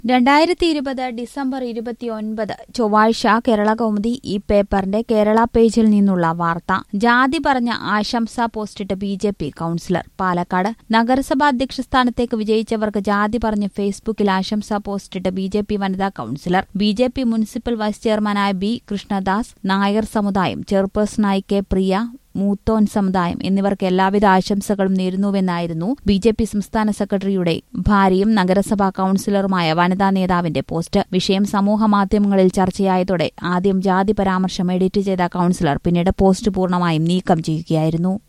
രണ്ടായിരത്തി ഇരുപത് ഡിസംബർ ഇരുപത്തിയൊൻപത് ചൊവ്വാഴ്ച കേരള കൗമുദി ഈ പേപ്പറിന്റെ കേരള പേജിൽ നിന്നുള്ള വാർത്ത ജാതി പറഞ്ഞ ആശംസാ പോസ്റ്റിട്ട് B J P councillor Palakkad നഗരസഭാ അധ്യക്ഷ സ്ഥാനത്തേക്ക് വിജയിച്ചവർക്ക് ജാതി പറഞ്ഞ് ഫേസ്ബുക്കിൽ ആശംസാ പോസ്റ്റിട്ട് ബി ജെ പി വനിതാ councillor B J P municipal vice ചെയർമാനായ ബി കൃഷ്ണദാസ് നായർ സമുദായം ചെയർപേഴ്സണായി കെ പ്രിയ മൂത്തോൻ സമുദായം എന്നിവർക്ക് എല്ലാവിധ ആശംസകളും നേരുന്നുവെന്നായിരുന്നു ബി ജെ പി സംസ്ഥാന സെക്രട്ടറിയുടെ ഭാര്യയും നഗരസഭാ കൌൺസിലറുമായ വനിതാ നേതാവിന്റെ പോസ്റ്റ് വിഷയം സമൂഹമാധ്യമങ്ങളിൽ ചർച്ചയായതോടെ ആദ്യം ജാതി പരാമർശം എഡിറ്റ് ചെയ്ത കൌൺസിലർ പിന്നീട് പോസ്റ്റ് പൂർണ്ണമായും നീക്കം ചെയ്യുകയായിരുന്നു